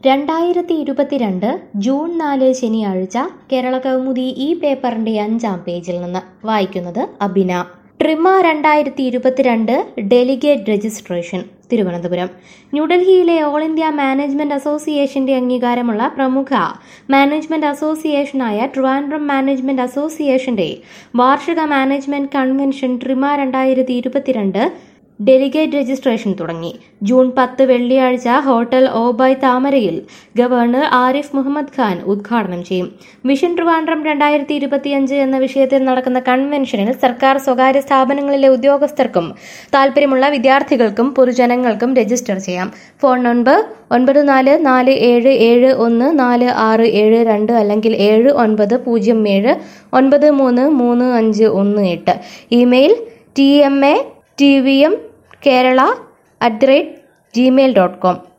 രണ്ടായിരത്തി ഇരുപത്തിരണ്ട് ജൂൺ നാല് ശനിയാഴ്ച കേരള കൗമുദി ഈ പേപ്പറിന്റെ അഞ്ചാം പേജിൽ നിന്ന് വായിക്കുന്നത് അബിന ട്രിമ രണ്ടായിരത്തി ഇരുപത്തിരണ്ട് ഡെലിഗേറ്റ് രജിസ്ട്രേഷൻ തിരുവനന്തപുരം ന്യൂഡൽഹിയിലെ ഓൾ ഇന്ത്യ മാനേജ്മെന്റ് അസോസിയേഷന്റെ അംഗീകാരമുള്ള പ്രമുഖ മാനേജ്മെന്റ് അസോസിയേഷനായ ട്രിവാൻഡ്രം മാനേജ്മെന്റ് അസോസിയേഷന്റെ വാർഷിക മാനേജ്മെന്റ് കൺവെൻഷൻ ട്രിമ രണ്ടായിരത്തി ഇരുപത്തിരണ്ട് ഡെലിഗേറ്റ് രജിസ്ട്രേഷൻ തുടങ്ങി ജൂൺ പത്ത് വെള്ളിയാഴ്ച ഹോട്ടൽ ഓബായ് താമരയിൽ ഗവർണർ ആരിഫ് മുഹമ്മദ് ഖാൻ ഉദ്ഘാടനം ചെയ്യും വിഷൻ ട്രിവാൻഡ്രം രണ്ടായിരത്തി ഇരുപത്തിയഞ്ച് എന്ന വിഷയത്തിൽ നടക്കുന്ന കൺവെൻഷനിൽ സർക്കാർ സ്വകാര്യ സ്ഥാപനങ്ങളിലെ ഉദ്യോഗസ്ഥർക്കും താൽപ്പര്യമുള്ള വിദ്യാർത്ഥികൾക്കും പൊതുജനങ്ങൾക്കും രജിസ്റ്റർ ചെയ്യാം ഫോൺ നമ്പർ ഒൻപത് നാല് നാല് ഏഴ് ഏഴ് ഒന്ന് നാല് ആറ് ഏഴ് രണ്ട് അല്ലെങ്കിൽ ഏഴ് ഒൻപത് പൂജ്യം ഏഴ് ഒൻപത് മൂന്ന് മൂന്ന് അഞ്ച് ഒന്ന് എട്ട് email T M A T V M Kerala at the rate Gmail dot com